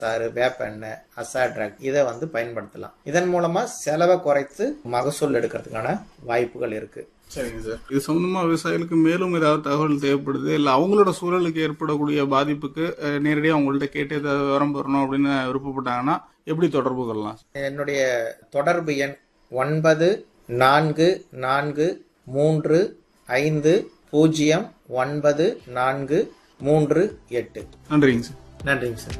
சாறு வேப்பெண்ணெய் அசாட்ராக் இதை வந்து பயன்படுத்தலாம் இதன் மூலமா செலவை குறைத்து மகசூல் எடுக்கிறதுக்கான வாய்ப்புகள் இருக்கு சரிங்க சார் இது சம்பந்தமா விவசாயிகளுக்கு மேலும் ஏதாவது தகவல் தேவைப்படுது இல்ல அவங்களோட சூழலுக்கு ஏற்படக்கூடிய பாதிப்புக்கு அஹ், நேரடியா அவங்கள்ட்ட கேட்டு ஏதாவது விவரம் பெறணும் அப்படின்னு விருப்பப்பட்டாங்கன்னா எப்படி தொடர்பு கொள்ளலாம் என்னுடைய தொடர்பு எண் ஒன்பது நான்கு நான்கு மூன்று ஐந்து பூஜ்ஜியம் ஒன்பது நான்கு மூன்று எட்டு நன்றிங்க சார் நன்றிங்க சார்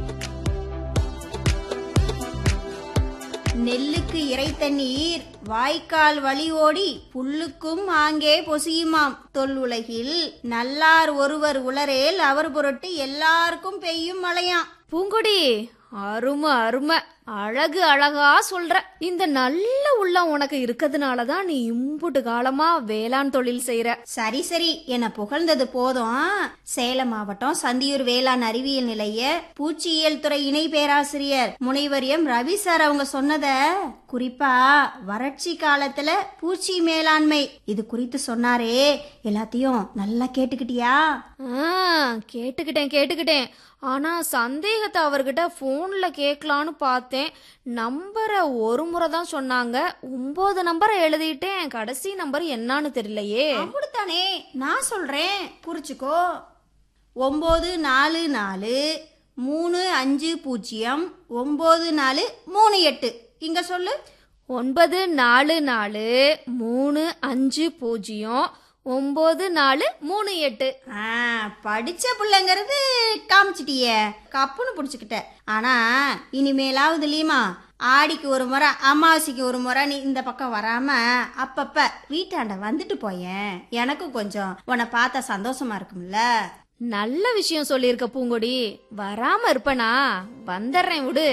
நெல்லுக்கு இறைத்த நீர் வாய்க்கால் வழி ஓடி புல்லுக்கும் ஆங்கே பொசியுமாம் தொல்லுலகில் நல்லார் ஒருவர் உளரேல் அவர் பொருட்டு எல்லாருக்கும் பெய்யும் மழையாம் பூங்கொடி அருமை அருமை அழகு அழகா சொல்ற இந்த நல்ல உள்ளம் உனக்கு இருக்கிறதுனால தான் நீ இம்புட்டு காலமா வேளாண் தொழில் செய்யற சரி சரி என புகழ்ந்தது போதும் சேலம் மாவட்டம் சந்தியூர் வேளாண் அறிவியல் நிலைய பூச்சியியல் துறை இணை பேராசிரியர் முனைவர் எம் ரவி சார் அவங்க சொன்னத குறிப்பா வறட்சி காலத்துல பூச்சி மேலாண்மை இது குறித்து சொன்னாரே எல்லாத்தையும் நல்லா கேட்டுக்கிட்டியா ஆ, கேட்டுக்கிட்டேன் கேட்டுக்கிட்டேன் ஆனா சந்தேகத்தை அவர்கிட்ட போன்ல கேட்கலான்னு பார்த்தேன் நம்பரை ஒரு முறை தான் சொன்னாங்க ஒன்பது நம்பரை எழுதிட்டேன் கடைசி நம்பர் என்னன்னு தெரியலையே அப்படித்தானே நான் சொல்றேன் குறிச்சுக்கோ ஒம்பது நாலு நாலு மூணு அஞ்சு பூஜ்ஜியம் ஒம்பது நாலு மூணு எட்டு இங்க சொல்லு ஒன்பது நாலு நாலு மூணு அஞ்சு பூஜ்ஜியம் ஒன்பது நாலு மூணு எட்டு ஆ படிச்ச பிள்ளைங்கிறது காமிச்சிட்டியே கப்புன்னு பிடிச்சிக்கிட்ட ஆனா இனிமேலாவது லீமா ஆடிக்கு ஒரு முறை அமாவாசைக்கு ஒரு முறை நீ இந்த பக்கம் வராம அப்பப்ப வீட்டாண்ட வந்துட்டு போயேன் எனக்கும் கொஞ்சம் உன்னை பார்த்தா சந்தோஷமா இருக்கும்ல நல்ல விஷயம் சொல்லியிருக்க பூங்கொடி வராம இருப்பனா வந்துடுறேன் விடு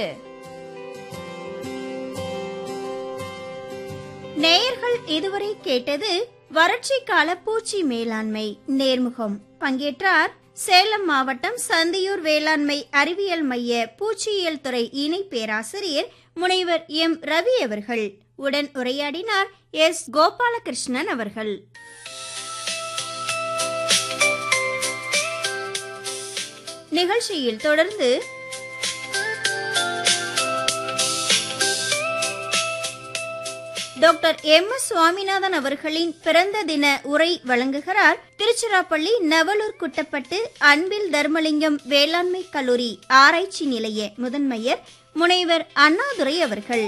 நேயர்கள் இதுவரை கேட்டது வறட்சி கால பூச்சி மேலாண்மை நேர்முகம் பங்கேற்றார் சேலம் மாவட்டம் சந்தியூர் வேளாண்மை அறிவியல் மைய பூச்சியியல் துறை இணை பேராசிரியர் முனைவர் எம் ரவி அவர்கள் உடன் உரையாடினார் எஸ் கோபாலகிருஷ்ணன் அவர்கள் நிகழ்ச்சியில் தொடர்ந்து டாக்டர் எம் எஸ் சுவாமிநாதன் அவர்களின் பிறந்த தின உரை வழங்குகிறார் திருச்சிராப்பள்ளி நவலூர் குட்டப்பட்டு அன்பில் தர்மலிங்கம் வேளாண்மை கல்லூரி ஆராய்ச்சி நிலைய முதன்மையர் முனைவர் அண்ணாதுரை அவர்கள்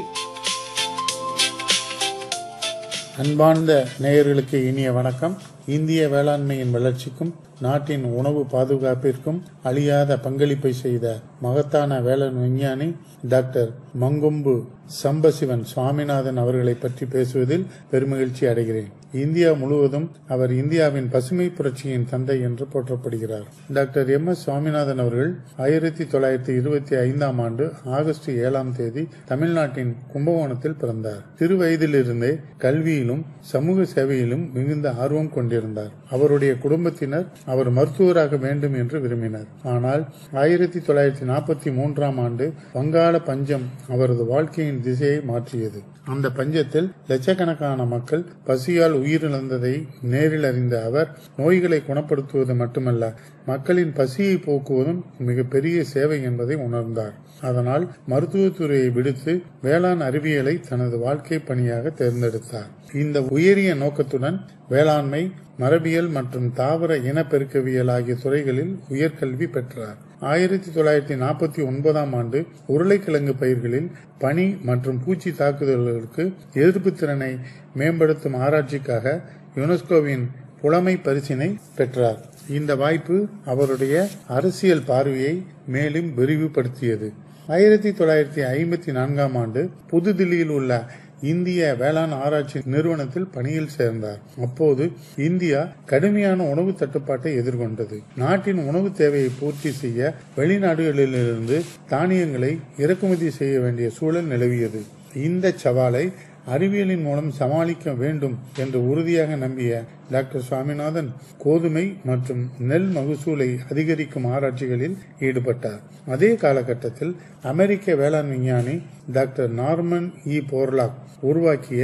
அன்பார்ந்த நேயர்களுக்கு இனிய வணக்கம் இந்திய வேளாண்மையின் வளர்ச்சிக்கும் நாட்டின் உணவு பாதுகாப்பிற்கும் அழியாத பங்களிப்பை செய்த மகத்தான வேளாண் விஞ்ஞானி டாக்டர் மங்கொம்பு சம்பசிவன் சுவாமிநாதன் அவர்களை பற்றி பேசுவதில் பெருமகிழ்ச்சி அடைகிறேன் இந்தியா முழுவதும் அவர் இந்தியாவின் பசுமை புரட்சியின் தந்தை என்று போற்றப்படுகிறார் டாக்டர் எம் எஸ் சுவாமிநாதன் அவர்கள் ஆயிரத்தி தொள்ளாயிரத்தி இருபத்தி ஐந்தாம் ஆண்டு ஆகஸ்ட் ஏழாம் தேதி தமிழ்நாட்டின் கும்பகோணத்தில் பிறந்தார் சிறு வயதிலிருந்தே கல்வியிலும் சமூக சேவையிலும் மிகுந்த ஆர்வம் கொண்டிருந்தார் அவருடைய குடும்பத்தினர் அவர் மருத்துவராக வேண்டும் என்று விரும்பினர் ஆனால் ஆயிரத்தி தொள்ளாயிரத்தி நாற்பத்தி மூன்றாம் ஆண்டு வங்காள பஞ்சம் அவரது வாழ்க்கையின் திசையை மாற்றியது அந்த பஞ்சத்தில் லட்சக்கணக்கான மக்கள் பசியால் உயிரிழந்ததை நேரில் அறிந்த அவர் நோய்களை குணப்படுத்துவது மட்டுமல்ல மக்களின் பசியை போக்குவதும் மிகப்பெரிய சேவை என்பதை உணர்ந்தார் அதனால் மருத்துவத்துறையை விடுத்து வேளாண் அறிவியலை தனது வாழ்க்கை பணியாக தேர்ந்தெடுத்தார் இந்த உயரிய நோக்கத்துடன் வேளாண்மை மரபியல் மற்றும் தாவர இனப்பெருக்கவியல் ஆகிய துறைகளில் உயர்கல்வி பெற்றார் ஆயிரத்தி தொள்ளாயிரத்தி நாற்பத்தி ஒன்பதாம் ஆண்டு உருளைக்கிழங்கு பயிர்களில் பனி மற்றும் பூச்சி தாக்குதல்களுக்கு எதிர்ப்பு திறனை மேம்படுத்தும் ஆராய்ச்சிக்காக யுனெஸ்கோவின் புலமை பரிசினை பெற்றார் இந்த வாய்ப்பு அவருடைய அரசியல் பார்வையை மேலும் விரிவுபடுத்தியது ஆயிரத்தி தொள்ளாயிரத்தி ஐம்பத்தி நான்காம் ஆண்டு புதுதில்லியில் உள்ள இந்திய வேளாண் ஆராய்ச்சி நிறுவனத்தில் பணியில் சேர்ந்தார் அப்போது இந்தியா கடுமையான உணவு தட்டுப்பாட்டை எதிர்கொண்டது நாட்டின் உணவு தேவையை பூர்த்தி செய்ய வெளிநாடுகளிலிருந்து தானியங்களை இறக்குமதி செய்ய வேண்டிய சூழல் நிலவியது இந்த சவாலை அறிவியலின் மூலம் சமாளிக்க வேண்டும் என்று உறுதியாக நம்பிய டாக்டர் சுவாமிநாதன் கோதுமை மற்றும் நெல் மகசூலை அதிகரிக்கும் ஆராய்ச்சிகளில் ஈடுபட்டார் அதே காலகட்டத்தில் அமெரிக்க வேளாண் விஞ்ஞானி டாக்டர் நார்மன் இ போர்லாக் உருவாக்கிய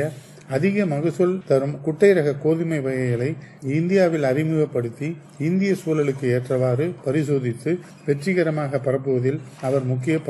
அதிக மகசூல் தரும் குட்டை ரக கோதுமை வகைகளை இந்தியாவில் அறிமுகப்படுத்தி இந்திய சூழலுக்கு ஏற்றவாறு பரிசோதித்து வெற்றிகரமாக பரப்புவதில் அவர் முக்கிய